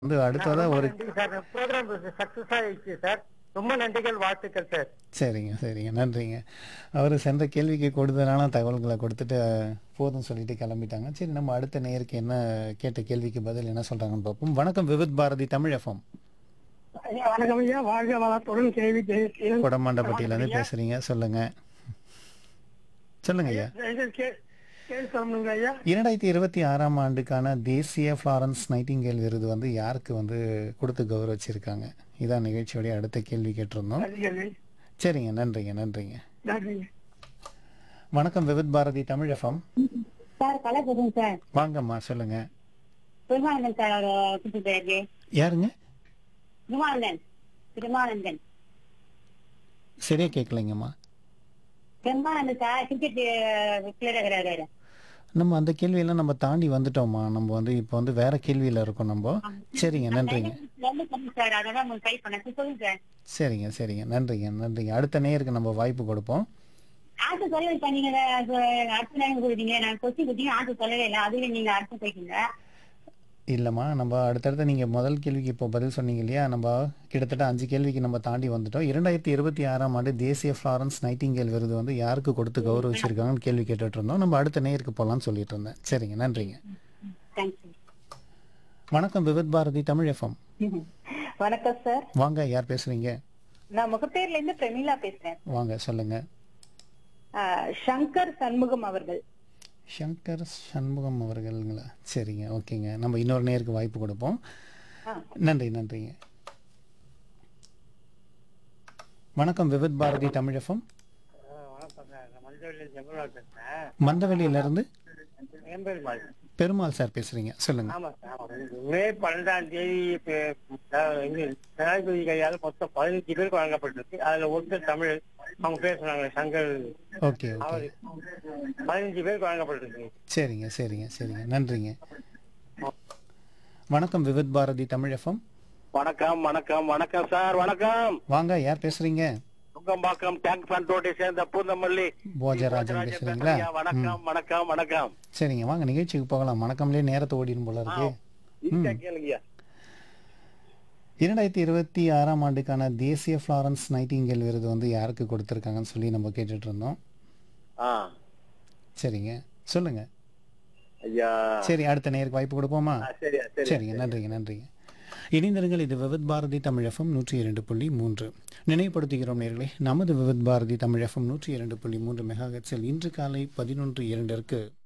வந்து அடுத்ததா ரொம்ப ஒரு நன்றி சார் ப்ரோக்ராம் சக்சஸ் ஆயிடுச்சு சார் ரொம்ப நன்றிகள் வாழ்த்துக்கள் சார் சரிங்க சரிங்க நன்றிங்க அவர் சென்ற கேள்விக்கு கூடுதலான தகவல்களை கொடுத்துட்டு அஹ், போதும் சொல்லிட்டு கிளம்பிட்டாங்க சரி நம்ம அடுத்த நேருக்கு என்ன கேட்ட கேள்விக்கு பதில் என்ன சொல்றாங்கன்னு பார்ப்போம் வணக்கம் விவித் பாரதி தமிழ் எஃப்எம் ஐயா வணக்கம் ஐயா வாழ்க வளத்துடன் கேள்வி ஜெயசீலன் கொடமாண்டப்பட்டியிலேருந்து பேசுறீங்க சொல்லுங்க சொல்லுங்க ஐயா கேள்வி சொல்லணுங்க ஐயா இரண்டாயிரத்தி இருபத்தி ஆறாம் ஆண்டுக்கான தேசிய ஃப்ளாரன்ஸ் நைட்டிங்கேல் விருது வந்து யாருக்கு வந்து கொடுத்து கௌரவிச்சிருக்காங்க இதான் நிகழ்ச்சியோடைய அடுத்த கேள்வி கேட்டிருந்தோம் நன்றிகள் சரிங்க நன்றிங்க நன்றிங்க நன்றிங்க வணக்கம் விவித் பாரதி தமிழ் எஃப்எம் சார் கலை போதும் சார் வாங்கம்மா சொல்லுங்க பெருமானந்தன் சார் கூட்டு பேரு யாருங்க பெருமானந்தன் பெருமானந்தன் சரியா கேட்கலைங்கம்மா பெருமானந்தன் சார் கிரிக்கெட் பிளேயர் இருக்கிறாரு நம்ம அந்த கேள்வியெல்லாம் நம்ம தாண்டி வந்துட்டோம்மா நம்ம வந்து இப்போ வந்து வேற கேள்வியில இருக்கோம் நம்ம சரிங்க நன்றிங்க நல்ல பண்ணு சார் அதான் உங்களுக்கு ட்ரை பண்ணேன் சொல்லுங்க சார் சரிங்க சரிங்க நன்றிங்க நன்றிங்க அடுத்த நேருக்கு நம்ம வாய்ப்பு கொடுப்போம் ஆட்டு சொல்லவே சார் நீங்க அது அடுத்த நேரம் கொடுத்தீங்க நான் கொஸ்டின் கொடுத்தீங்க ஆட்டு சொல்லவே இல்லை அதுவே நீங்க அடுத்து போயிட்டீங்க இல்லைம்மா நம்ம அடுத்தடுத்து நீங்கள் முதல் கேள்விக்கு இப்போ பதில் சொன்னீங்க இல்லையா நம்ம கிட்டத்தட்ட அஞ்சு கேள்விக்கு நம்ம தாண்டி வந்துட்டோம் இரண்டாயிரத்தி இருபத்தி ஆறாம் ஆண்டு தேசிய ஃப்ளாரன்ஸ் நைட்டிங்கேல் விருது வந்து யாருக்கு கொடுத்து கௌரவிச்சிருக்காங்கன்னு கேள்வி கேட்டுட்டு இருந்தோம் நம்ம அடுத்த நேருக்கு போகலான்னு சொல்லிட்டு இருந்தேன் சரிங்க நன்றிங்க தேங்க்யூ வணக்கம் விவித் பாரதி தமிழ் எஃப்எம் வணக்கம் சார் வாங்க யார் பேசுறீங்க நான் முகப்பேர்ல இருந்து பிரமிளா பேசுறேன் வாங்க சொல்லுங்க சங்கர் சண்முகம் அவர்கள் சங்கர் சண்முகம் அவர்கள்ங்களா சரிங்க ஓகேங்க நம்ம இன்னொரு நேருக்கு வாய்ப்பு கொடுப்போம் நன்றி நன்றிங்க வணக்கம் விவித் பாரதி தமிழ் எஃப்எம் வணக்கம் சார் நான் மஞ்சள் ஜெகநாத் பேசுறேன் மந்தவெளியிலிருந்து என் பேர் மாறி பெருமாள் சார் பேசுறீங்க சொல்லுங்க ஆமா சார் மே பன்னெண்டாம் தேதி இப்ப, அஹ், இது ஜனாதிபதி கையால் மொத்தம் பதினஞ்சு பேருக்கு வழங்கப்பட்டிருக்கு அதுல ஒருத்தர் தமிழ் அவங்க பேசுறாங்க சங்கர் ஓகே ஓகே அவர் பதினஞ்சு பேருக்கு வழங்கப்பட்டிருக்கு சரிங்க சரிங்க சரிங்க நன்றிங்க வணக்கம் விவித் பாரதி தமிழ் எஃப்எம் வணக்கம் வணக்கம் வணக்கம் சார் வணக்கம் வாங்க யார் பேசுறீங்க நுங்கம்பாக்கம் டேங்க் ஃபண்ட் ரோட்டை சேர்ந்த பூந்தமல்லி போஜராஜன் பேசுறீங்களா ஐயா, வணக்கம் வணக்கம் வணக்கம் சரிங்க வாங்க நிகழ்ச்சிக்கு போகலாம் வணக்கம்லேயே நேரத்தை ஓடிடும் போல இருக்கு ஈஸியா கேளுங்கய்யா இரண்டாயிரத்தி இருபத்தி ஆறாம் ஆண்டுக்கான தேசிய ஃப்ளாரன்ஸ் நைட்டிங்கேல் விருது வந்து யாருக்கு கொடுத்துருக்காங்கன்னு சொல்லி நம்ம கேட்டுட்டு இருந்தோம் ஆ சரிங்க சொல்லுங்க ஐயா சரி அடுத்த நேருக்கு வாய்ப்பு கொடுப்போமா ஆ, சரியா சரி சரிங்க நன்றிங்க நன்றிங்க இணைந்திருங்கள் இது விவித் பாரதி தமிழ் எஃப்எம் நூற்றி இரண்டு புள்ளி மூன்று நினைவுபடுத்துகிறோம் நேர்களே நமது விவித் பாரதி தமிழ் எஃப்எம் நூற்றி இரண்டு புள்ளி மூன்று மெகாஹெட்ஸில் இன்று காலை பதினொன்று இரண்டிற்கு